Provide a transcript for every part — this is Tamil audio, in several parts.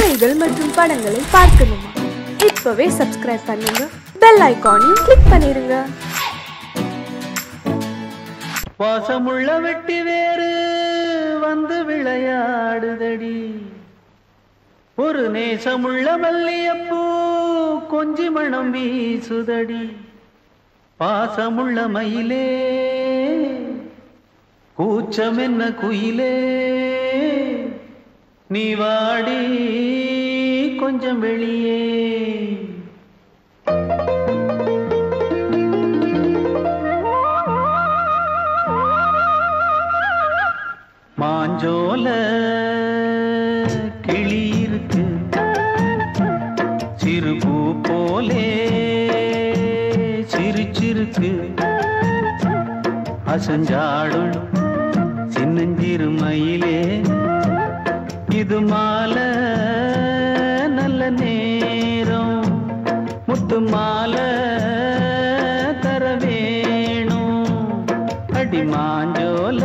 செய்திகள் மற்றும் படங்களை பார்க்கணுமா இப்பவே சப்ஸ்கிரைப் பண்ணுங்க பெல் ஐகானையும் கிளிக் பண்ணிருங்க பாசமுள்ள வெட்டி வேறு வந்து விளையாடுதடி ஒரு நேசமுள்ள மல்லியப்பூ கொஞ்சி மணம் வீசுதடி பாசமுள்ள மயிலே கூச்சம் என்ன குயிலே நீ வாடி கொஞ்சம் வெளியே மாஞ்சோல கிளி இருக்கு சிறு பூ போலே சிரிச்சிருக்கு அசஞ்சாடும் சின்னஞ்சிறு மயிலே இது மாலை நல்ல நேரம் முத்து மாலை தர வேணும் அடி மாஞ்சோல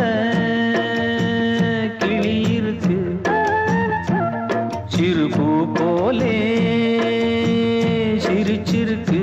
கிளி இருக்கு சிறு பூ போலே சிரிச்சிருக்கு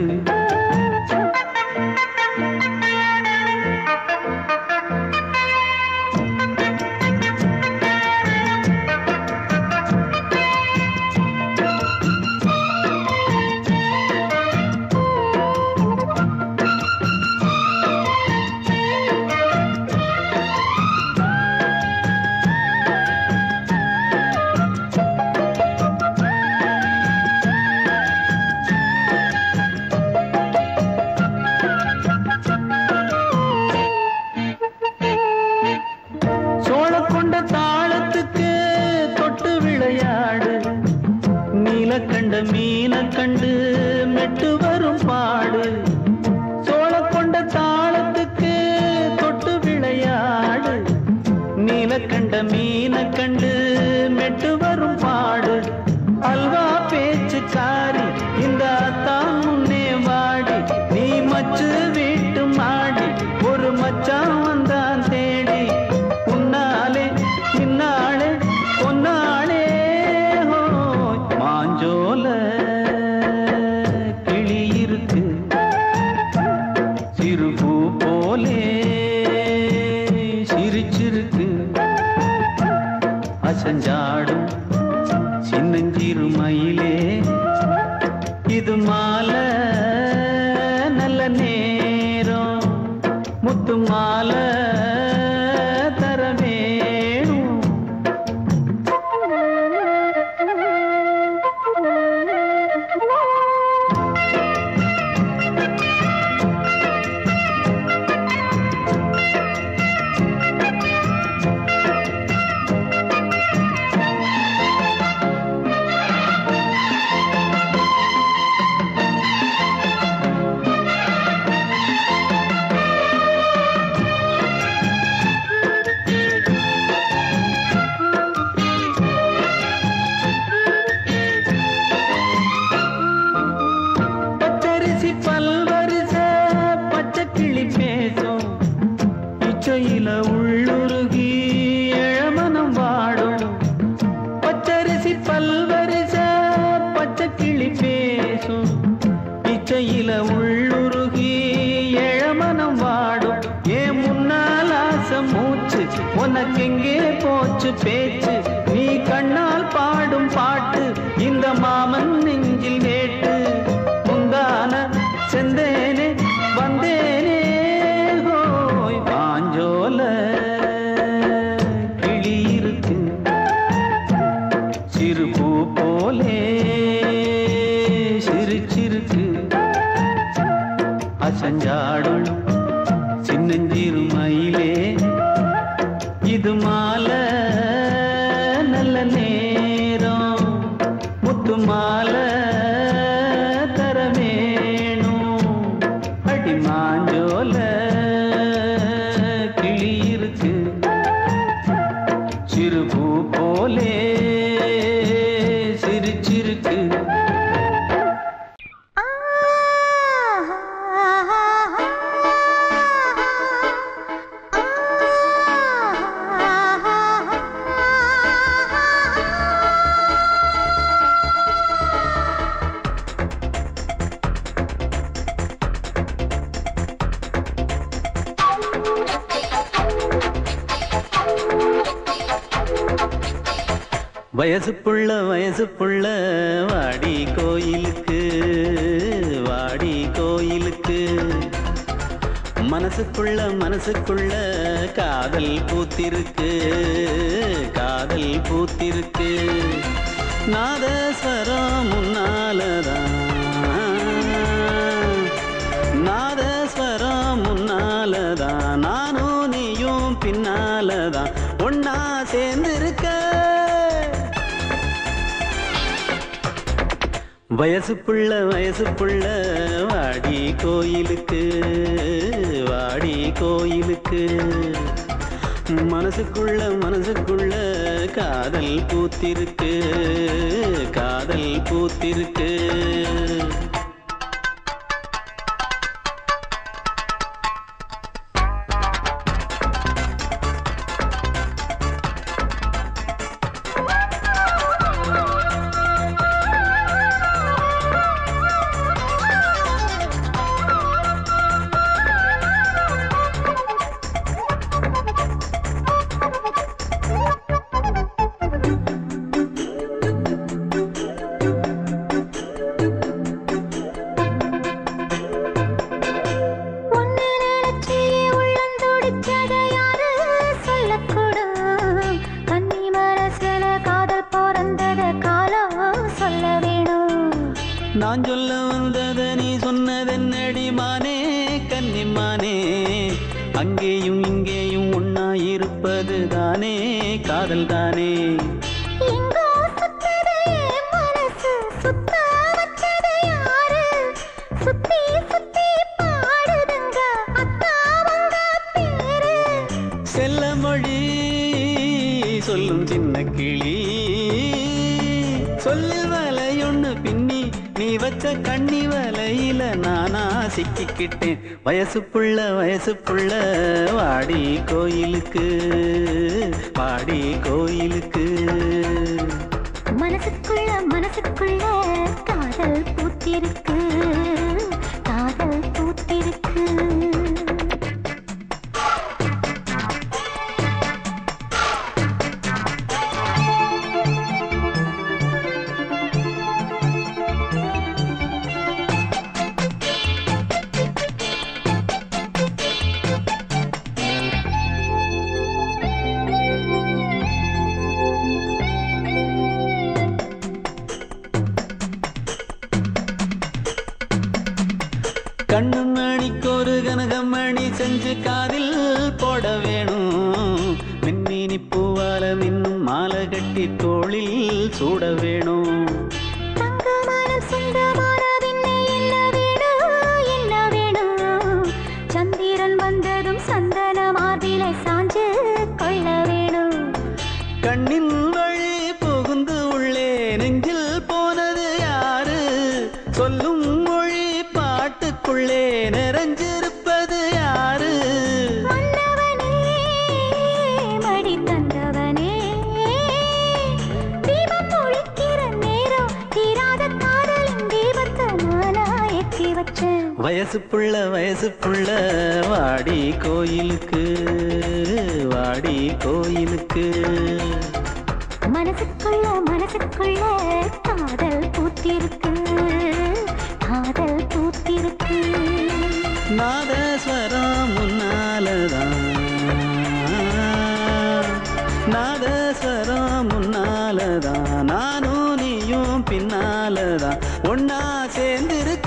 சோழ கொண்ட தாளத்துக்கு தொட்டு விளையாடு நீலக்கண்ட மீன கண்டு மெட்டு வரும் பாடு சோழ கொண்ட தாளத்துக்கு தொட்டு விளையாடு நீலக்கண்ட மீன கண்டு மெட்டு வரும் பாடு அல்வா பேச்சுக்காரி இந்த தான் முன்னே வாடி நீ மச்சு வீட்டு மாடி ஒரு மச்சான் வந்தான் தேடி உன்னாலே இன்னாளே பொன்னாளே ஹோய். மாஞ்சோல கிளி இருக்கு சிறு பூ போலே சிரிச்சிருக்கு அசஞ்சாடும் சின்னஞ்சிறு மயிலே இது மாலை நல்ல நேரம் முத்து மாலை தர வேணும் பச்சரிசி பல்வரிச பச்சை கிளி பேசும் இச்சையில உள்ளுருகி இளமனம் வாடும் பச்சரிசி பல்வரிச பச்சை கிளி பேசும் இச்சையில உள்ளுருகி இளமனம் வாடும் ஏன் முன்னால் ஆசை மூச்சு உனக்கெங்கே போச்சு பேச்சு நீ கண்ணால் பாடும் பாட்டு இந்த மாமன் நெஞ்சில் வேட்டு முந்தான செந்தேனே வந்தேனே ஹோய் பாஞ்சோல கிளி இருக்கு சிறு பூ போலே சிரிச்சிருக்கு அசஞ்சாடும் சின்னஞ்சிறு மயிலே இது மாலை நல்ல நேரம் முத்து மாலை தர வேணும் அடி மாஞ்சோல கிளி இருக்கு சிறு பூ போலே சிரிச்சிருக்கு ஆ வயசு புள்ள வயசு புள்ள வாடி கோயிலுக்கு வாடி கோயிலுக்கு மனசுக்குள்ள மனசுக்குள்ள காதல் பூத்திருக்கு காதல் பூத்திருக்கு நாதஸ்வரம் முன்னாலதான் நாதஸ்வரம் முன்னாலதான் நானும் நீயும் பின்னாலதான் ஒன்னா சேர்ந்திருக்க வயசு புள்ள வயசு புள்ள வாடி கோயிலுக்கு வாடி கோயிலுக்கு மனசுக்குள்ள மனசுக்குள்ள காதல் பூத்திருக்கு காதல் பூத்திருக்கு ஒன்னு நினைச்சி உள்ளம் துடிச்சத யாரு சொல்லக்கூடு கன்னி மனசுல காதல் பிறந்தத காலம் சொல்ல வேணும் நான் சொல்ல வந்தத நீ சொன்னதென்னடி மானே கன்னிமானே அங்கேயும் இங்கேயும் ஒன்னா இருப்பது தானே காதல் தானே எங்கோ சுத்தது என் மனசு சுத்த வச்சது யாரு சுத்தி சுத்தி பாடுதுங்க அத்தாவங்க பேரு செல்ல மொழி சொல்லும் சின்ன கிளி சொல்லில் வலையொன்னு பின்னி நீ வச்ச கண்ணி வலையில நானா சிக்கிக்கிட்டேன் வயசு புள்ள வயசு புள்ள வாடி கோயிலுக்கு வாடி கோயிலுக்கு மனசுக்குள்ள மனசுக்குள்ள காதல் பூத்திருக்கு காதல் பூத்திருக்கு கண்ணு மணிக்கு ஒரு கனகமணி செஞ்சு காதில் போட வேணும் மின்மினி பூவால மின்னும் மாலை கட்டி தோளில் சூட வேணும் தங்கமனம் சொந்தமான பின்னே என்ன வேணும் என்ன வேணும் சந்திரன் வந்ததும் சந்தன மார்பிலை சாஞ்சு கொள்ள வேணும் கண்ணின் வழி புகுந்து உள்ளே நெஞ்சில் போனது யாரு சொல்லும் மொழி பாட்டுக்குள்ளே நிறைஞ்சிருப்பது யாரு மன்னவனே மடி தந்தவனே தீபம் ஒழிக்கிற நேரம் தீராத காதலின் தீபத்தை நானா ஏற்றி வச்சேன் வயசு புள்ள வயசு புள்ள வாடி கோயிலுக்கு வாடி கோயிலுக்கு மனசுக்குள்ள மனசுக்குள்ள காதல் பூத்திருக்கு காதல் பூத்திருக்கு நாதஸ்வரம் முன்னாலதான் நாதஸ்வரம் முன்னாலதான் நானும் நீயும் பின்னாலதான் ஒன்னா சேர்ந்திருக்க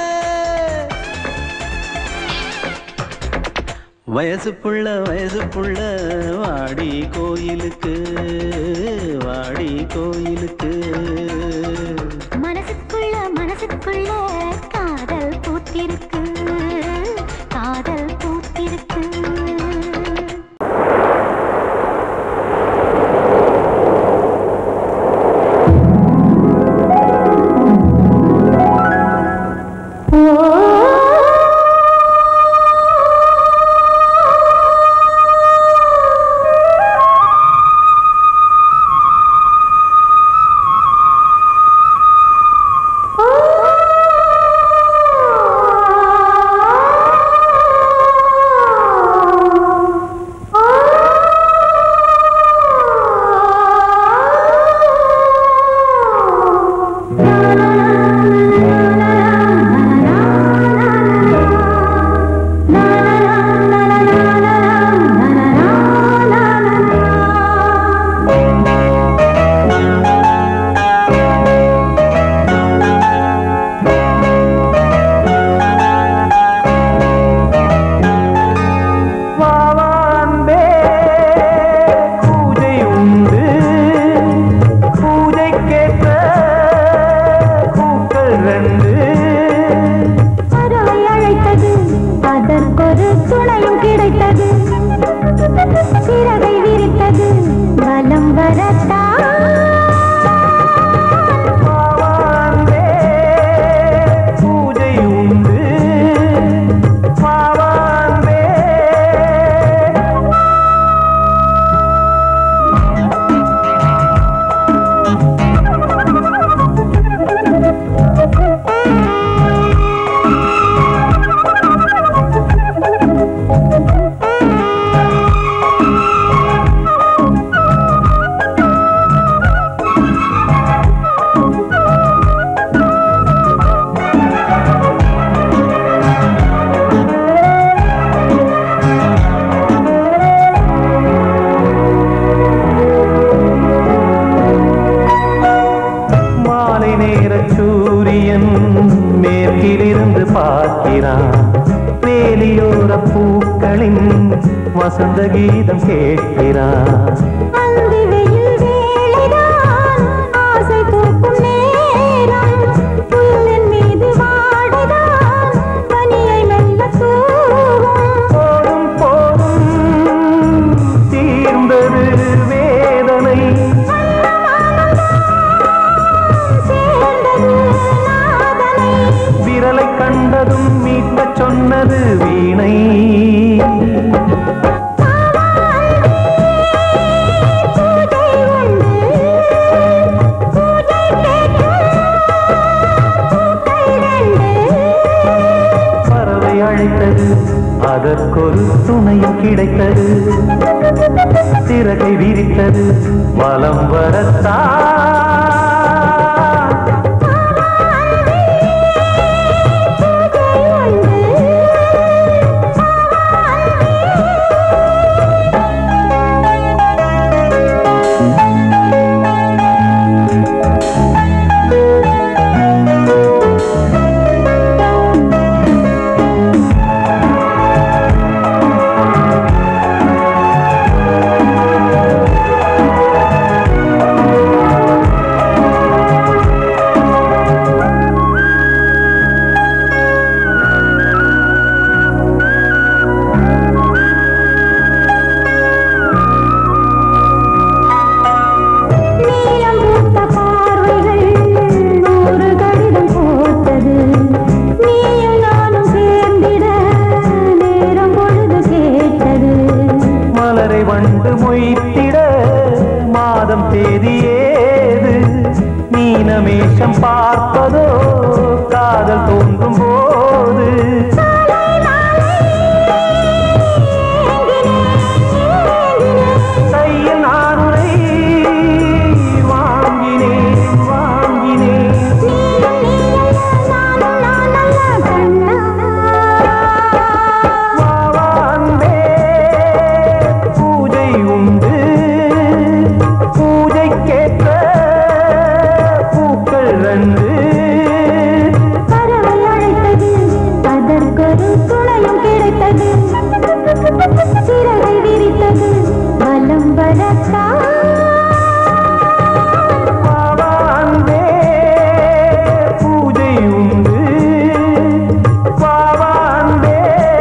வயசு புள்ள வயசு புள்ள வாடி கோயிலுக்கு வாடி கோயிலுக்கு மனசுக்குள்ள மனசுக்குள்ள காதல் பூத்திருக்கு காதல் பூத்திருக்கு ஆ நேர சூரியன் மேற்கிலிருந்து பார்க்கிறான் வேலியோர பூக்களின் வசந்த கீதம் கேட்கிறான் அந்தி வெயில் வேளைதான் ஆசை தூக்கும் நேரம் புல்லின் மீது வாடைதான் பனியை மெல்ல தூவும் போதும் போதும் தீர்ந்தது வேதனை சேர்ந்தது நாதனை விரலை கண்டதும் மீட்கச் சொன்னது வீணை பூஜை உண்டு பூஜை கேட்கும் பூக்கள் ரெண்டு பறவை அழைத்தது அதற்கொரு துணையும் கிடைத்தது சிறகை விரித்தது வலம் வரத்தான் நீலம் பூத்த பார்வைகள் நூறு கடிதம் போட்டது நீயும் நானும் சேர்ந்திட நேரம் பொழுது கேட்டது மலரை வண்டு மொய்த்திட மாதம் தேதி ஏது மீனமேஷம் பார்ப்பதோ காதல் தோன்றும் போது கையில் நானுரை வாங்கினேன் வாங்கினேன் வாவான்பே பூஜை உண்டு பூஜைக்கேற்ற பூக்கள் ரெண்டு பறவை அழைத்தது அதற்கொரு துணையும் கிடைத்தது சிறகை விரித்தது வலம் வரத்தான் வாவான்பே பூஜை உண்டு வாவான்பே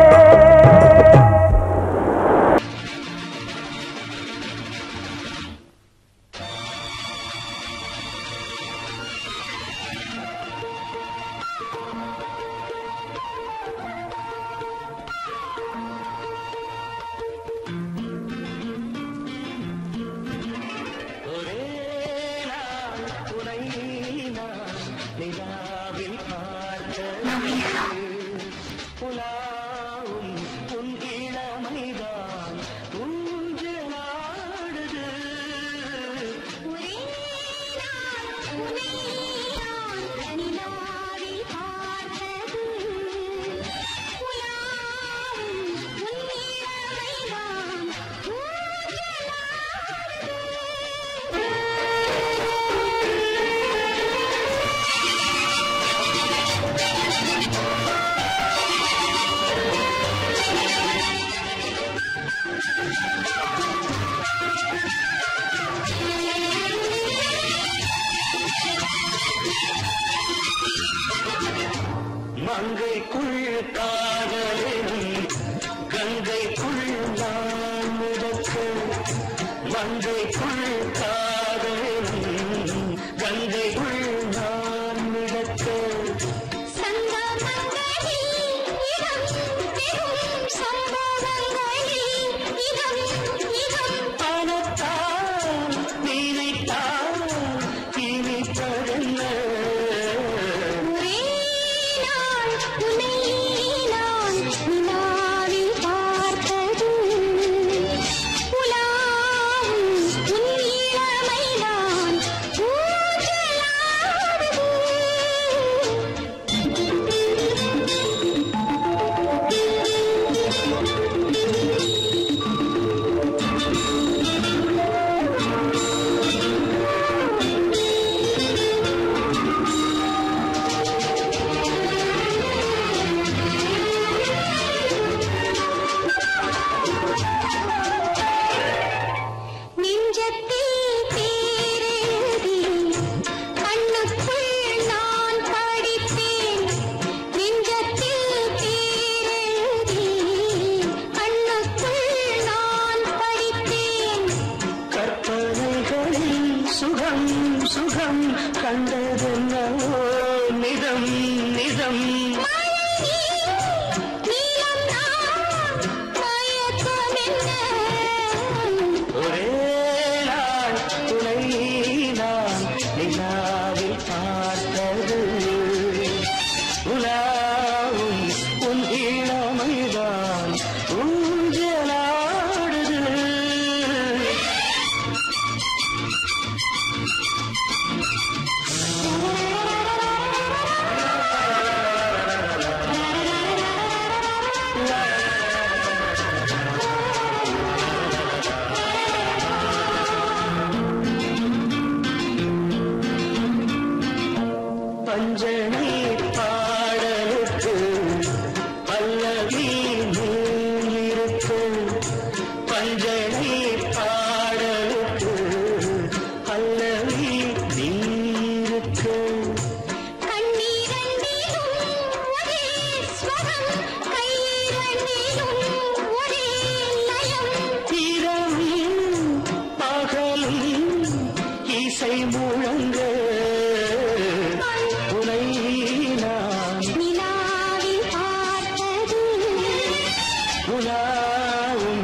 மங்கைக்குள் காதலினும் கங்கைக்குள் நான் மிதக்க மங்கைக்குள் காதலினும் கங்கைக்குள் நான் மிதக்க பணத்தான் நினைத்தான் இனிப்பதென்ன பார்த்தது உலாவும் உன் இளமை கண்டதென்னவோ நிதம் நிதம் ஒரே நாள் துணை நான் நிலாவில் பார்த்தது உலாவும் உன் இளமைதான் ஊஞ்சலாடுது பஞ்சனை பாடலுக்கு பல்லவி இருக்கு பஞ்சனை பாடலுக்கு பல்லவி இருக்கு இரவும் பகலும் இசை முழங்க உனை நான் உலாவும்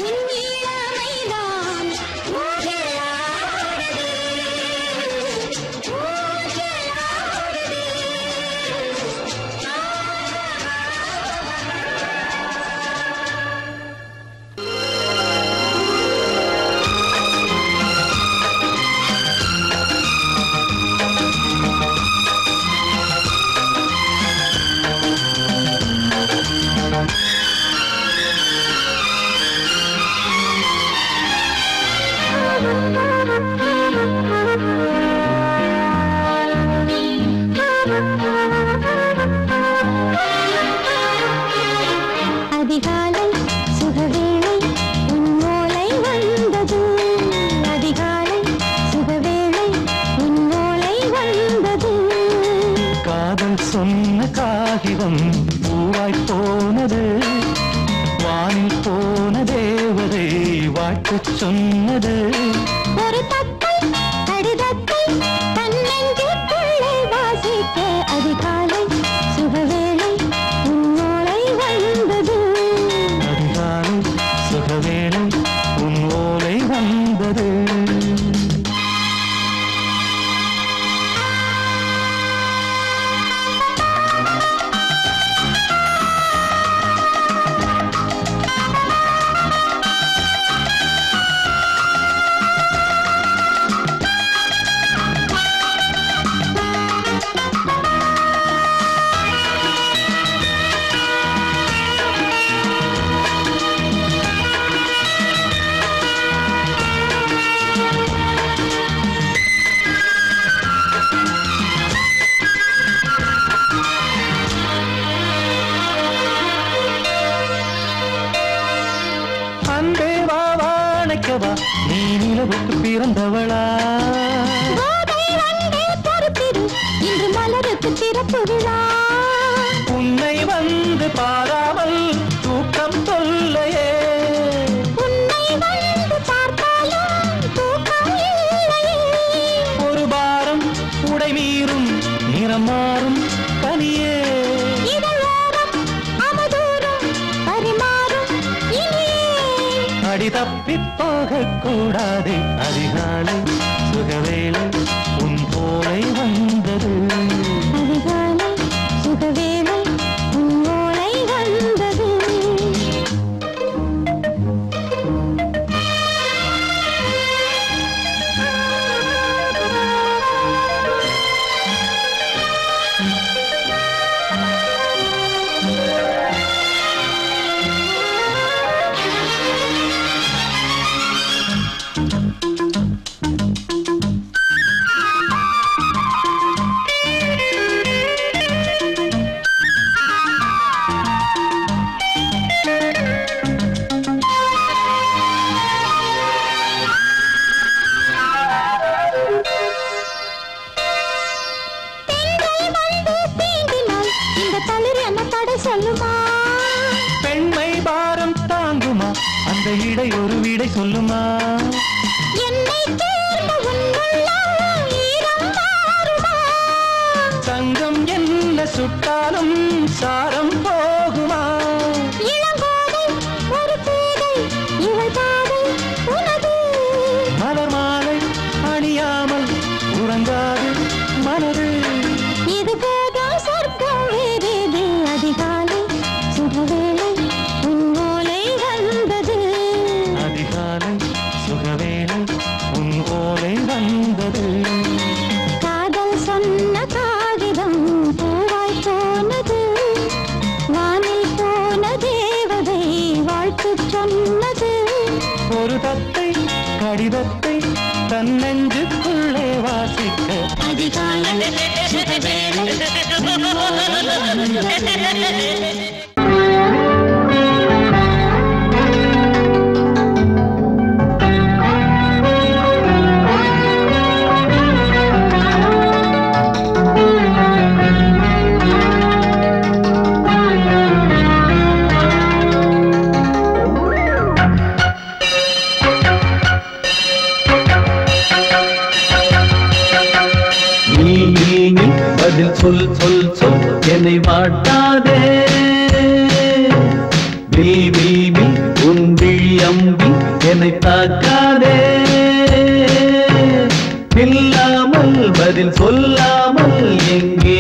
அதிகாலை சுகவேளை உன் ஓலை வந்தது அதிகாலை சுகவேளை உன் ஓலை வந்தது காதல் சொன்ன காகிதம் பூவாய் போனது வானில் போன தேவதை வாழ்த்து சொன்னது ஒரு தத்தை கடிதத்தை தன்னெஞ்சுக்குள்ளே வாசிக்க அதிகாலை சுகவேளை உன் ஓலை வந்தது அதிகாலை சுகவேளை உன் ஓலை வந்தது அன்பே வா வாழைக்கவா நீ நிலவுக்கு பிறந்தவளா கோதை வந்தே பொறுப்பிரு இன்று மலருக்கு திறப்பு விழா உன்னை வந்து பாராமல் தூக்கம் தொல்லையே உன்னை வந்து பார்த்தாலும் தூக்கம் இல்லையே ஒரு பாரம் உடை மீறும் நிறம் மாறும் கனியே இதழோரம் அமதூரம் பரிமாறும் இனியே அடி தப்பி போகக் கூடாது அதிகாலை சுகவேளை உன் போலை வந்தது அதிகாலை சுகவேளை உன் ஓலை வந்தது பெண்கள் வந்து தீண்டினால் இந்த தளிர் என்ன தடை சொல்லுமா பெண்மை பாரம் தாங்குமா அந்த இடை ஒரு விடை சொல்லுமா என்னை தேர்ந்த உன் உள்ளம் ஈரம் மாறுமா சுட்டாலும் சாரம் போகுமா இளங்கோதை ஒரு பேதை இவள் பாதை உனது மலர் மாலை அணியாமல் உறங்காது மனது இது போதும் சொர்க்கம் வேறேது அதிகாலை சுகவேளை உன் ஓலை வந்தது அதிகாலை சுகவேளை உன் ஓலை வந்தது காதல் சொன்ன காகிதம் பூவாய் போனது வானில் போன தேவதை வாழ்த்து சொன்னது ஒரு தத்தை கடிதத்தை தன் நெஞ்சுக்குள்ளே வாசிக்க அதிகாலை சுகவேளை உன் ஓலை வந்தது நீ நீ நீ பதில் சொல் சொல் சொல் என்னை வாட்டாதே வில் வில் வில் உன் விழி அம்பி என்னை தாக்காதே இல்லாமல் பதில் சொல்லாமல் எங்கே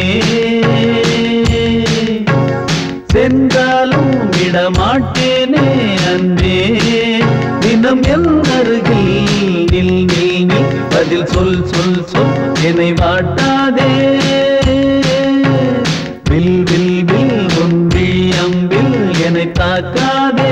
சென்றாலும் விடமாட்டேனே அன்பே தினம் என் அருகில் நில் நில் நில் பதில் சொல் சொல் சொல் என்னை வாட்டாதே வில் வில் வில் ஒன்றி அம்பில் என்னை தாக்காதே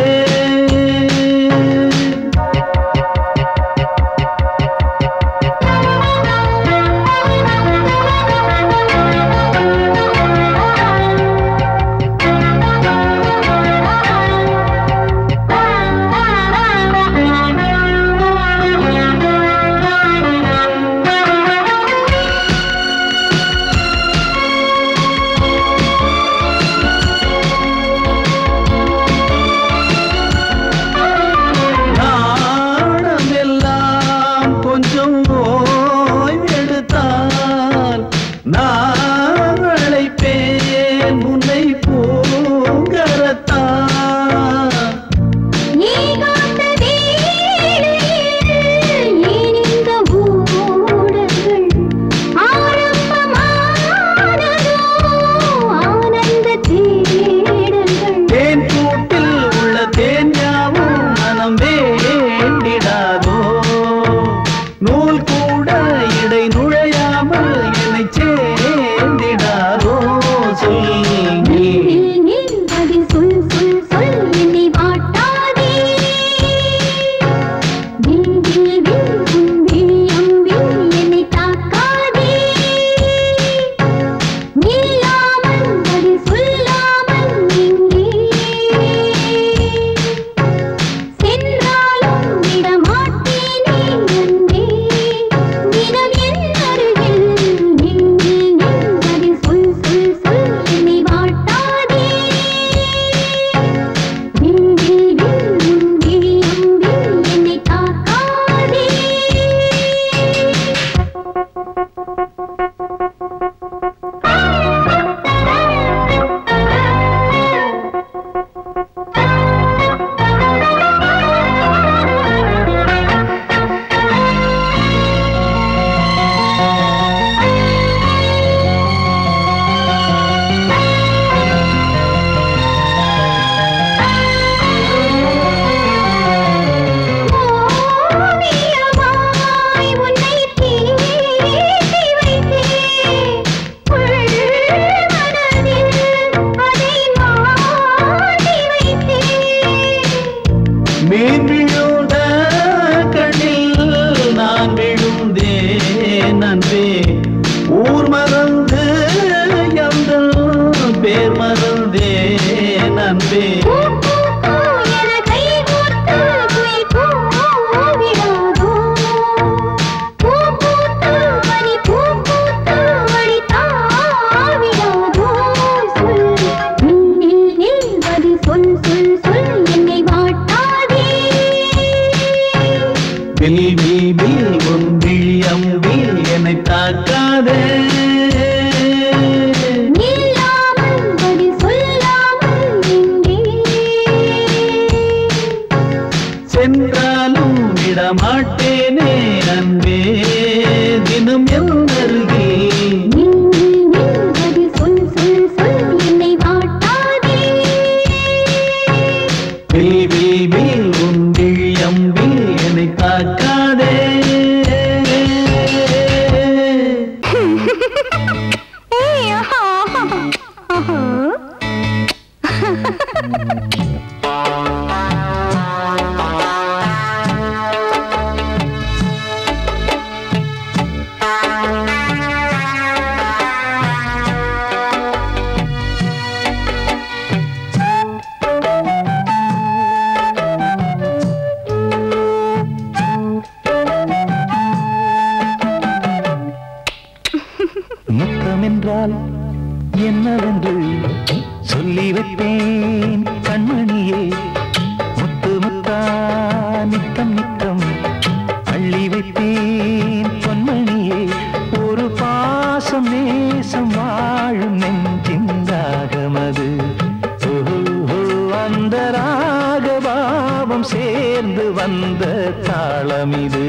முத்தம் என்றால் என்னவென்று சொல்லி வைப்பேன் கண்மணியே முத்து முத்தா நித்தம் நித்தம் அள்ளி வைப்பேன் பொன்மணியே ஒரு பாசம் நேசம் வாழும் நெஞ்சிந்தாகமது ஓஹோ, அந்த ராகபாவம் சேர்ந்து வந்த தாளம் இது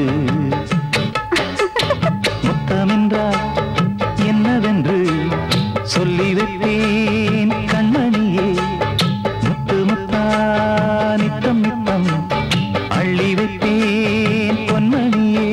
முத்தமென்றால் என்னவென்று சொல்லி வைப்பேன் கண்மணியே முத்து முத்தா நித்தம் நித்தம் அள்ளி வைப்பேன் பொன்மணியே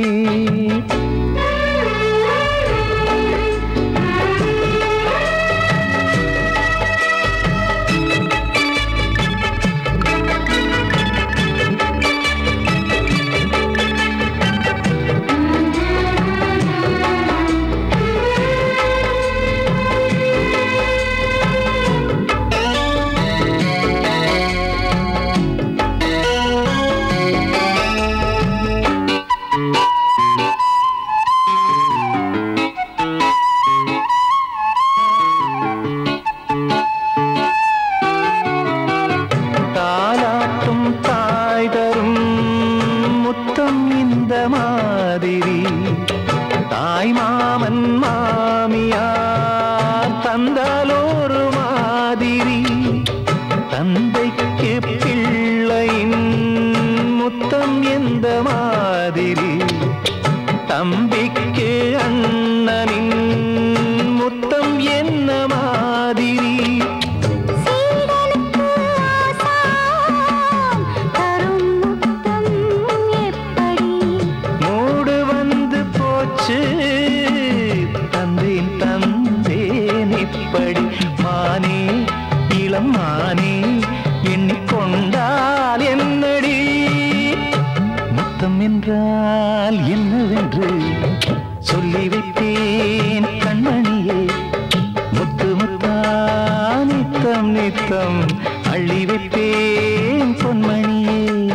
தாலாட்டும் தாய் தரும் முத்தம் இந்த மாதிரி தாய் மாமன் மாமியார் தந்தாலோரு மாதிரி தந்தைக்கு பிள்ளையின் முத்தம் எந்த மாதிரி தம்பிக்கு அண்ணனின் முத்தம் என்ன மாதிரி சீடனுக்கு ஆசான் தரும் முத்தம் எப்படி மூடு வந்து போச்சு தந்தேன் தந்தேன் இப்படி மானே இளம் மானே எண்ணிக்கொண்டால் என்னடி முத்தம் என்றால் என்னவென்று சொல்லி வைத்தேன் கண்மணியே முத்து முத்தா நித்தம் நித்தம் அள்ளி வைப்பேன் பொன்மணியே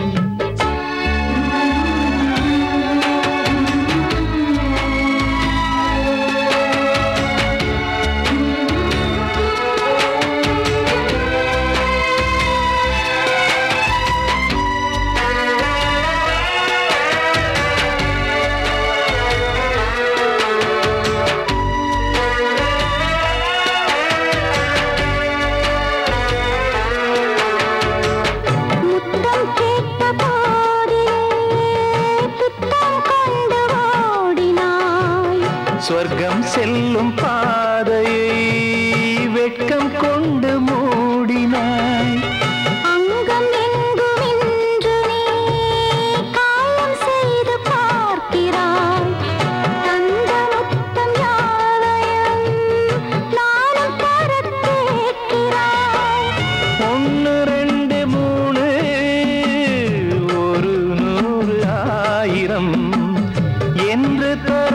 முத்தம் கேட்ட போதிலே பித்தம் கொண்டு ஓடினாய் சொர்க்கம் செல்லும் பாதையை வெட்கம் கொண்டு மூடினாய் அங்கம் எங்கும் இன்று நீ காயம் செய்து பார்க்கிறாய் தந்த முத்தம் யாவையும் நானும் தரக் கேட்கிறாய் ஒன்று ரெண்டு மூணு ஒரு நூறு ஆயிரம் என்று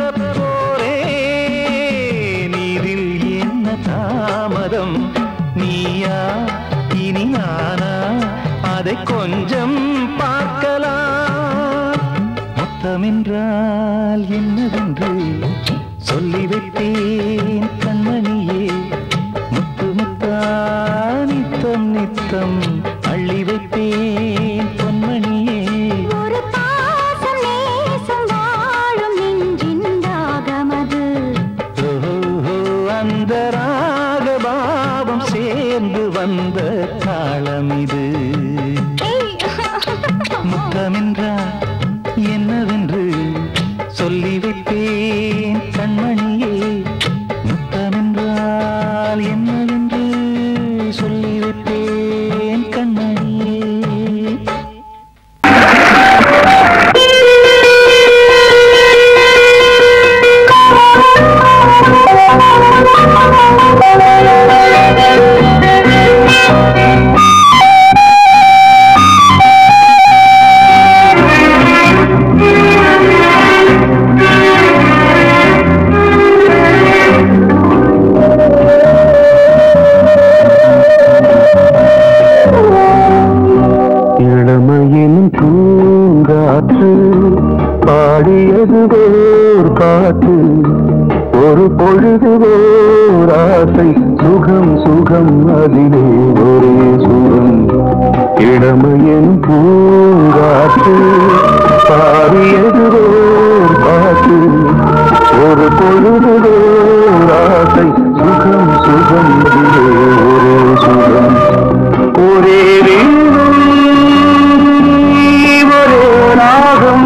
தரப்போரேன் இதில் என்ன தாமதம் நீயா இனி நானா அதை கொஞ்சம் பார்க்கலாம் முத்தமென்றால் என்னவென்று சொல்லி வைத்தேன் கண்மணியே முத்து முத்தா நித்தம் நித்தம் அள்ளி வைப்பேன் பொன்மணியே ஒரு பாசம் நேசம் வாழும் நெஞ்சின் தாகமது ஓஹோ, அந்த ராகபாவம் சேர்ந்து வந்த தாளம் இது முத்தமென்றால் என்னவென்று சொல்லி வைப்பேன் கண்மணியே முத்தமென்றால் என்னவென்று சொல்லி வைப்பேன் கண்மணியே ஆ பாடியதுவோர் ஆசை சுகம் சுகம் அதிலே ஒரே சுகம் இளமையின் பூங்காற்று பாடியதுவோர் பாட்டு ஒரு பொழுதுவோர் ஆசை சுகம் சுகம் அதிலே ஒரே சுகம் ஒரே வீணை, ஒரே ராகம்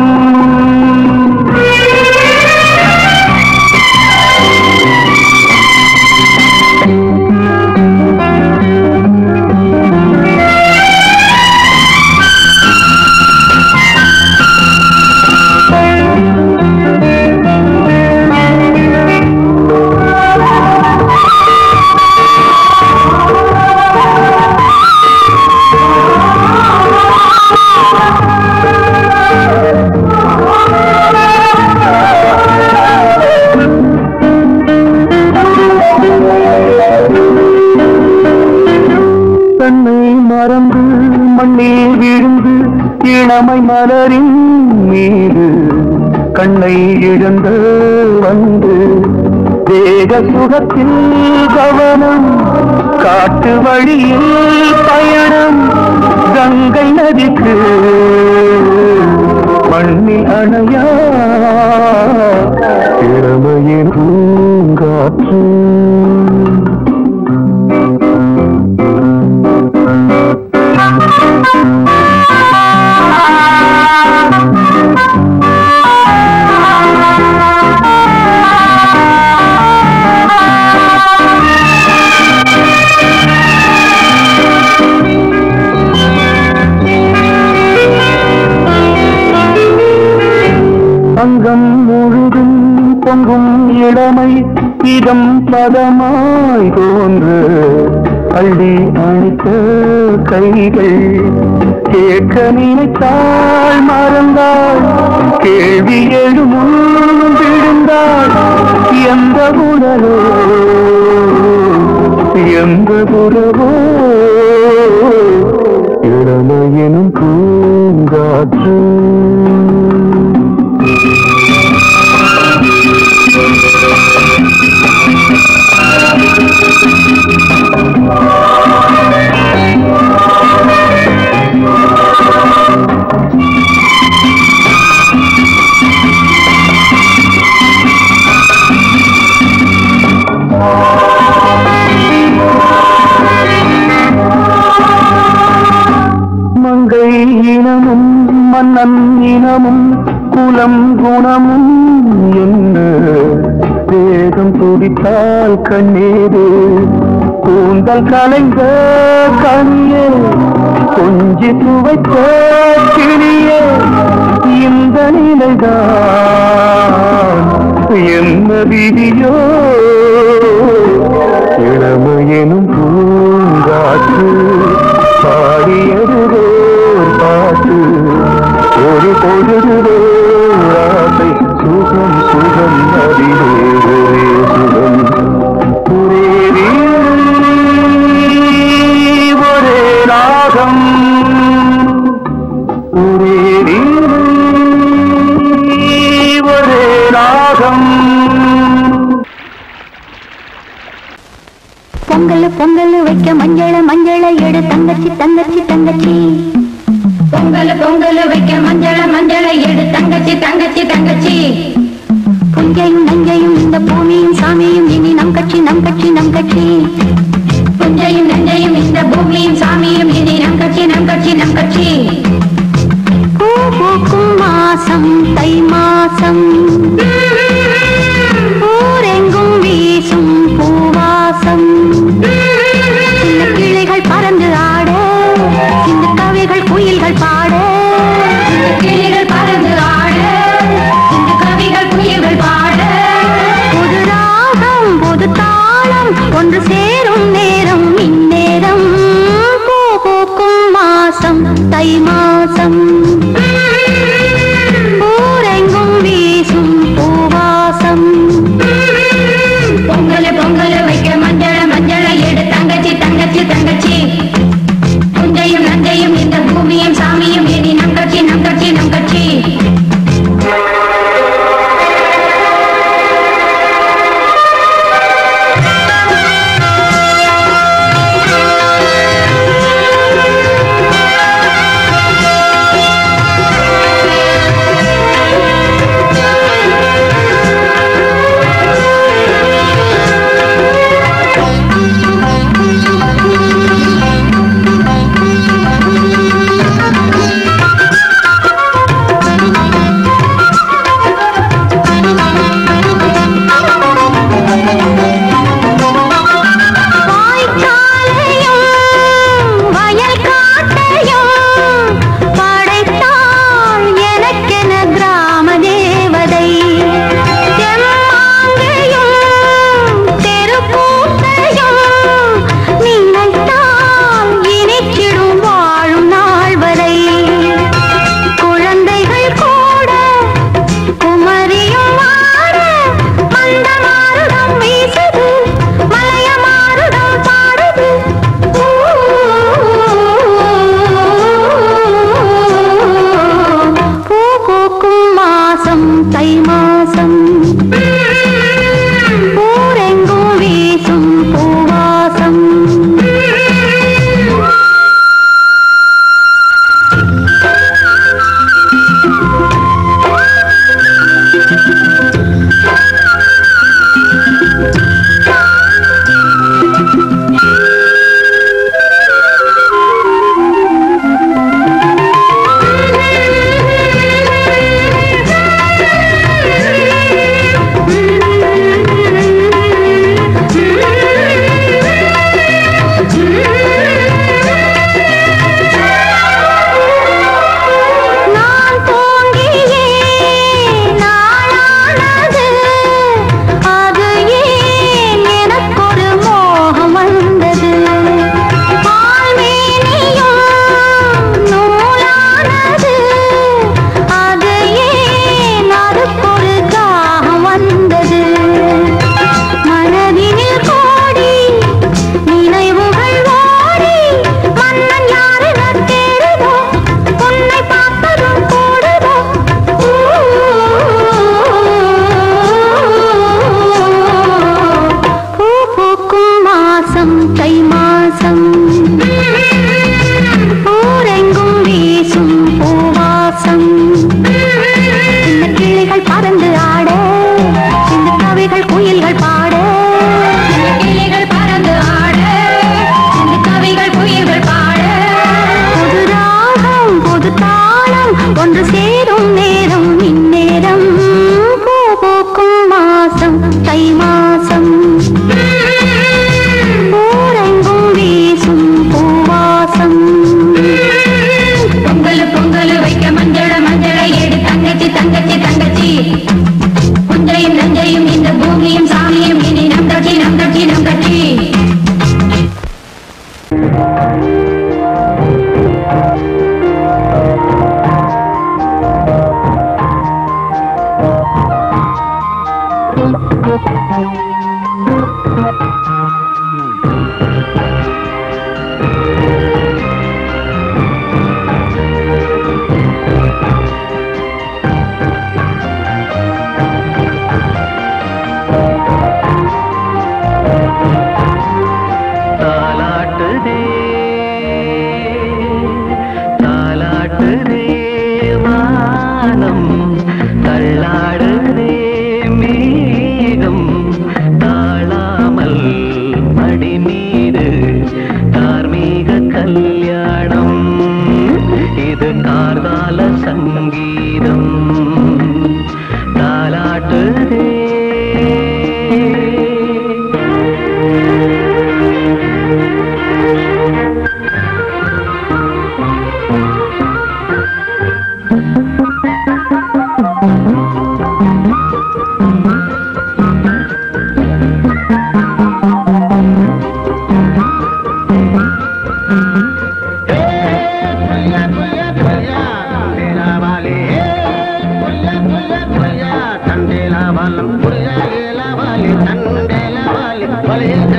தன்னை மறந்து மண்ணில் விழுந்து இளமை மலரின் மீது கண்ணை இழந்து வந்து தேக சுகத்தில் கவனம் காட்டு வழியில் பயணம் கங்கை நதிக்கு மண்ணில் அணையா இளமையின் பூங்காற்று அங்கம் முழுதும் பொங்கும் இளமை இதம் பதமாய் தோன்று அள்ளி அணித்த கைகள் கேட்க நினைத்தாள் மறந்தாள் கேள்வி எழுமுன் விழுந்தாள் எந்த உணரோ எந்த புறவோ இளமையெனும் பூங்காற்று மங்கை இனமும் மன்னன் இனமும் குலம் குணமும் என்ன வேகம் துடித்தால் கண்ணீரு கூந்தல் கலைந்த கனியே கொஞ்சி துவைத்த கிளியே இந்த நிலைதான் என்ன விதியோ இளமையெனும் பூங்காற்று பாடியதுவோர் பாட்டு ஒரு பொழுதுவோர் ஆசை சுகம் சுகம் அதிலே ஒரே சுகம் ஒரே வீணை, ஒரே ராகம் ஒரே வீணை, ஒரே ராகம் பொங்கல் பொங்கல் வைக்க மஞ்சள மஞ்சள எடு தங்கச்சி தங்கச்சி தங்கச்சி பொங்கல் பொங்கல் வைக்க மஞ்சள மஞ்சள எடு தங்கச்சி தங்கச்சி தங்கச்சி புஞ்சையும் நஞ்சையும் இந்த பூமியும் சாமியும் இனி நம் கட்சி நம் கட்சி நம் கட்சி புஞ்சையும் நஞ்சையும் இந்த பூமியும் சாமியும் இனி நம் கட்சி நம் கட்சி நம் கட்சி பூ பூக்கும் மாசம் தை மாசம் ஊரெங்கும் வீசும் பூவாசம் சின்ன கிளைகள் பறந்து ஆட சின்ன கவிகள் குயில்கள் பாட கிளிகள் பறந்து ஆட இந்த கவிகள் குயில்கள் பாட புது ராகம் புது தாளம் ஒன்று சேரும் நேரம் இந்நேரம் பூ பூக்கும் மாசம் தை மாசம் ஊரெங்கும் வீசும் பூவாசம் பொங்கல்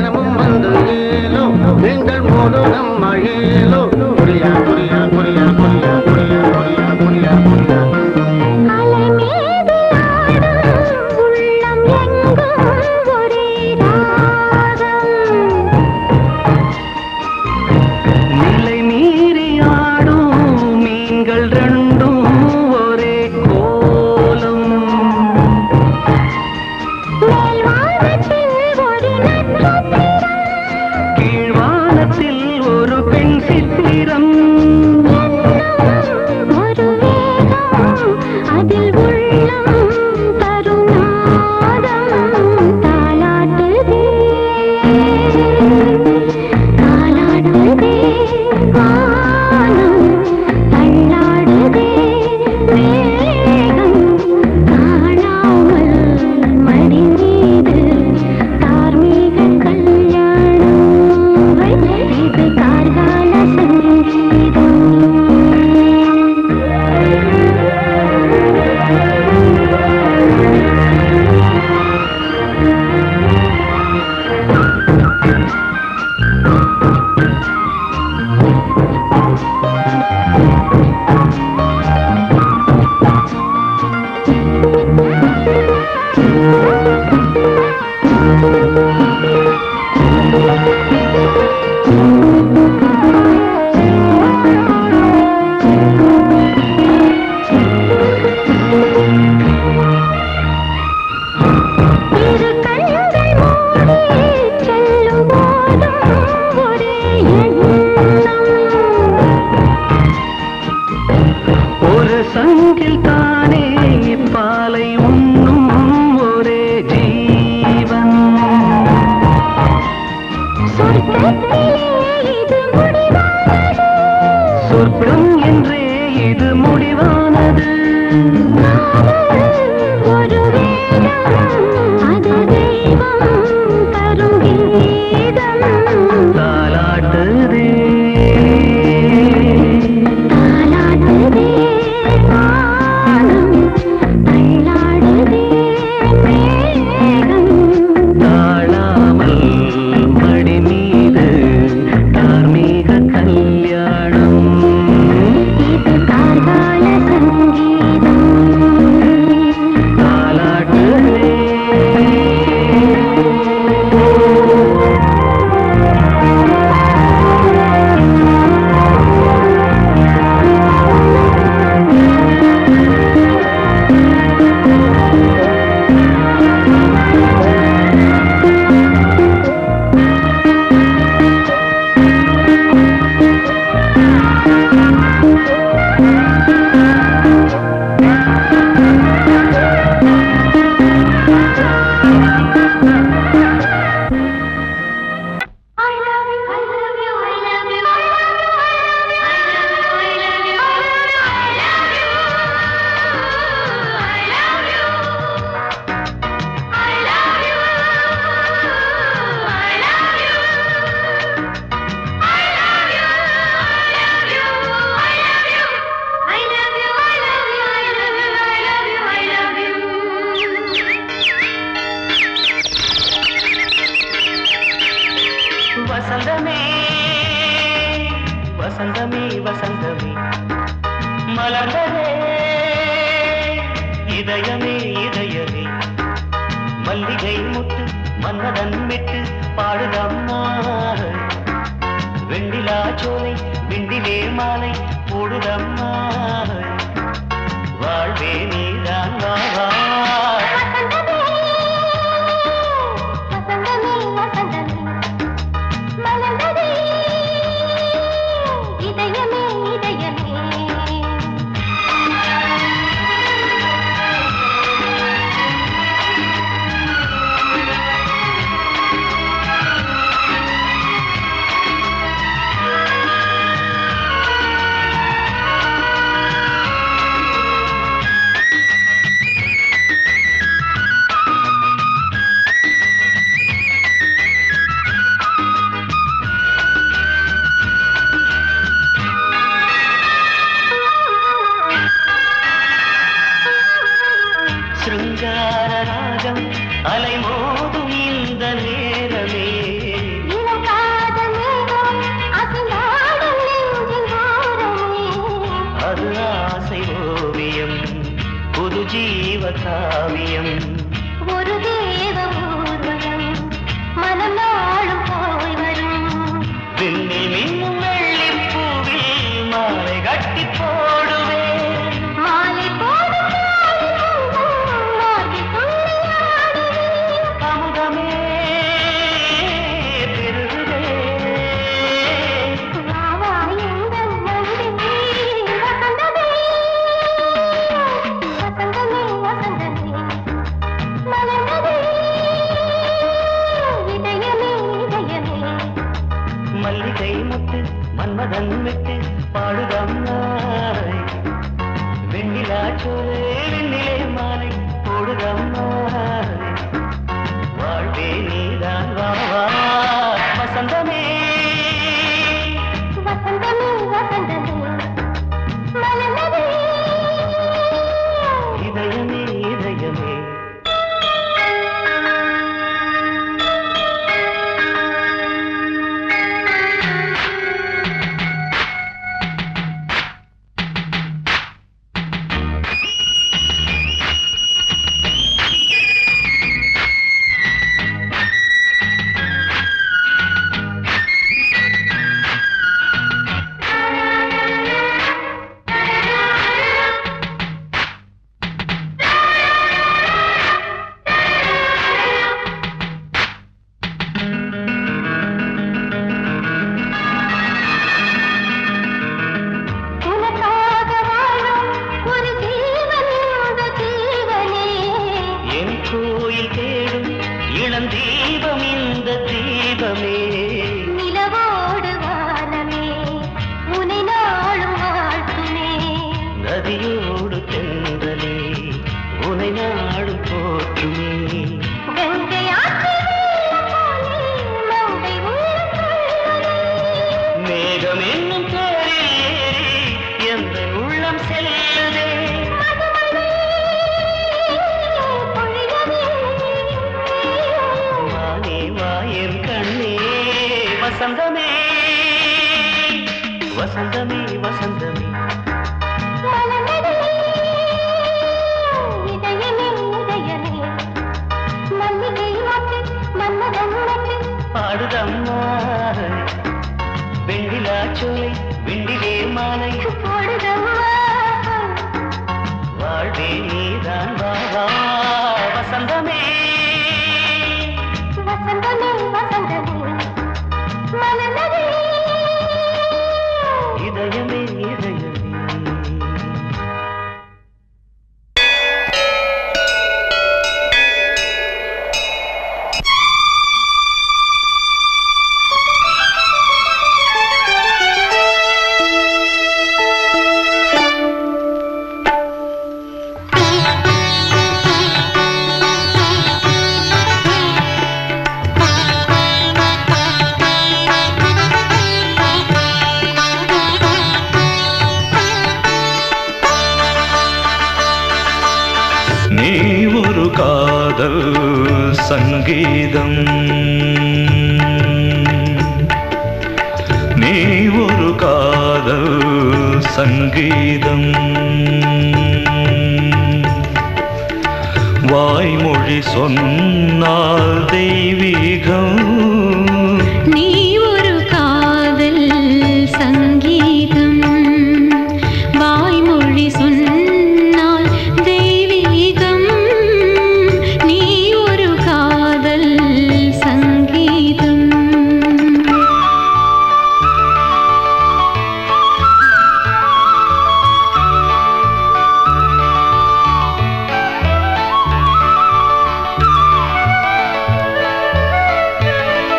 தினமும் வந்து ஏலோ எங்கள் மோது நம்ம ஏலோ புரியா புரியா புரியா புரியா புரியா புரியா புரியா புரியா அலை மீது ஆடும் உள்ளம் எங்கும் ஒரே ராகம் நிலை மீறி ஆடும் மீன்கள் ரெண்டும் ஒரே கோலம் மேல்வானத்தில் ஒரு நட்சத்திரம் கீழ்வானத்தில் ஒரு பெண் சித்திரம் ஒரு வேகம் அதில் உள்ளம் தருநாதம் தாலாட்டுதே தாலாட்டுதே வானம் தள்ளாடுதே மேகம் காணாமல் மடி மீது தார்மீக கல்யாணம் இது கார்கால சங்கீதம் இரு கண்கள் மூடி செல்லும் போதும் ஒரே எண்ணம் ஒரு சங்கில் தானே பாலை உண்ணும் ஒரே ஜீவன் சொர்க்கத்திலே இது முடிவானது சொர்க்கம் என்றே இது முடிவானது ஒரு வேதம் அது தெய்வம் தரும் கீதம் தாலாட்டுதே தாலாடுதே வானம் தள்ளாடுதே மேகம் தாழாமல் மடி மீது தார்மீக கல்யாணம் இது கார்கால சங்கீதம் தாலாட்டுதே I love you, I love you, I love you, I love you, I love you, I love you, I love you, I love you, I love you, I love you, I love you, I love you, I love you, I love you, I love you, I love you, I love you, I love you. வசந்தமே வசந்தமே வசந்தமே மலர்ந்ததே இதயமே இதயமே மல்லிகை முட்டு மன்னதன் விட்டு பாடுதம்மா வெண்ணிலா சோலை விண்டிலே மாலை போடுதம்மா வாழ்வே நீதான் வா வா வசந்தமே வசந்தமே மலர்ந்ததே இதயமே இதயமே ஆ ஜீவ காவியம் ஒரு தேவ ஊர்வலம் மனம் நாளும் போய் வரும் விண்ணில் மின்னும் வெள்ளி பூவில் மாலை கட்டி போடுவேன் மாலை போடும் மார்பில் துள்ளியாடுவேன் அமுதமே பெருகுதே வா வா எங்கள் நந்தினி வசந்தமே வசந்தமே வசந்தமே மலர்ந்ததே இதயமே இதயமே மல்லிகை முத்து மன்மதன் விட்டு பாடுதம் நாய் வெண்ணிலா சோலே வெண்ணிலே மாலை போடுதம் நாய் வாழ்வே நீதான் வா வா வசந்தமே வசந்தமே வசந்தமே மலர்ந்ததே இதயமே இதயமே உனக்காக வாழும் ஒரு ஜீவன் இந்த ஜீவனே என் கோயில் தேடும் இளம் தீபம் இந்த தீபமே நிலவோடு வானமே உனை நாளும் வாழ்த்துமே நதியோடு தென்றலே உனை நாடு போற்றுமே கங்கை ஆற்று வெள்ளம் போலே மங்கை உள்ளம் கொள்ளுதே. மேகம் என்னும் தேரில் ஏறி எந்த உள்ளம் செல்லுதே மதுமழை பொழியவே. வானே வாயன் கண்ணே வசந்தமே வசந்தமே வசந்தமே மலர்ந்ததே இதயமே இதயமே மல்லிகை மொட்டு மன்மதன் மொட்டு பாடுதம்மா வெண்ணிலா சோலை வெண்டிலே மாலை போடுதம்மா வாழ்வே நீதான் வா வா வசந்தமே வசந்தமே வசந்தமே மலர்ந்ததே இதயமே இதயமே நீ ஒரு காதல் சங்கீதம் நீ ஒரு காதல் சங்கீதம் வாய்மொழி சொன்னால் தெய்வீகம் நீ ஒரு காதல் சங்கீதம் வாய்மொழி சொன்னால் தெய்வீகம் நீ ஒரு காதல் சங்கீதம் வசந்தமே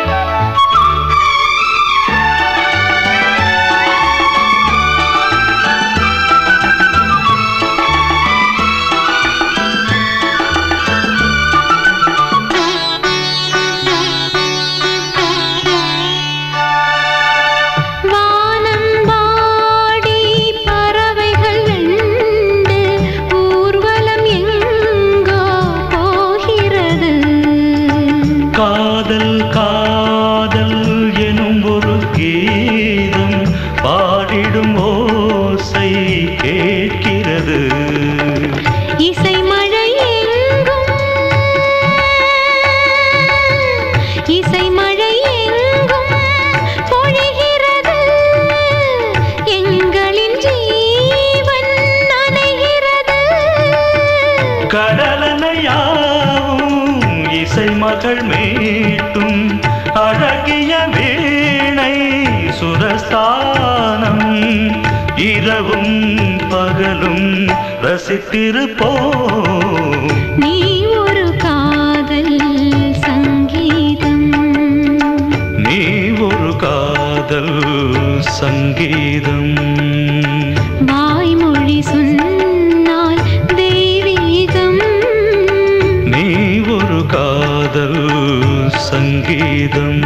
மகள் மீட்டும் அழகிய வீணை சுரஸ்தானம் இரவும் பகலும் ரசித்திருப்போம் நீ ஒரு காதல் சங்கீதம் நீ ஒரு காதல் சங்கீதம் வாய்மொழி சொன்னால் தெய்வீகம் நீ ஒரு காதல் சங்கீதம்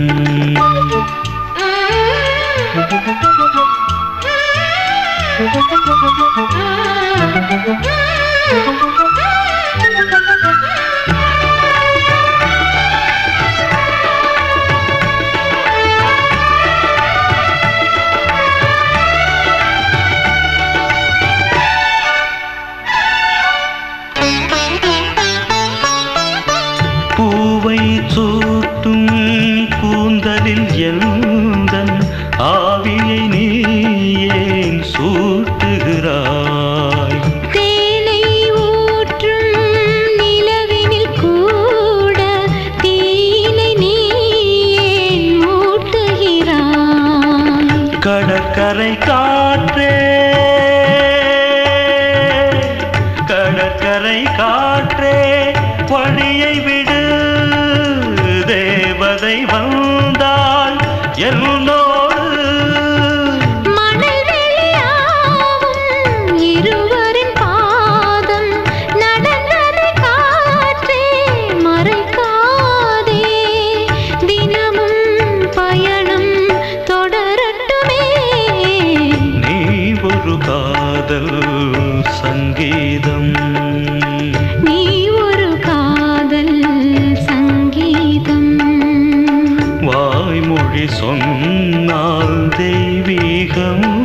பூவை சூட்டும் கூந்தலில் எந்தன் ஆவியை நீ ஏன் சூட்டுகிறாய் தேனை ஊற்றும் நிலவினில் கூட தீனை நீ ஏன் மூட்டுகிறாய் கடற்கரை காற்றே கடற்கரை காற்றே வழியை விடு தேவதை வந்தால் என்னோடு மணல் வெளியாகும் இருவரின் பாதம் நடந்ததை காற்றே மறைக்காதே தினமும் பயணம் தொடரட்டுமே நீ ஒரு காதல் சங்கீதம் நீ ஒரு காதல் சங்கீதம் வாய்மொழி சொன்னால் தெய்வீகம்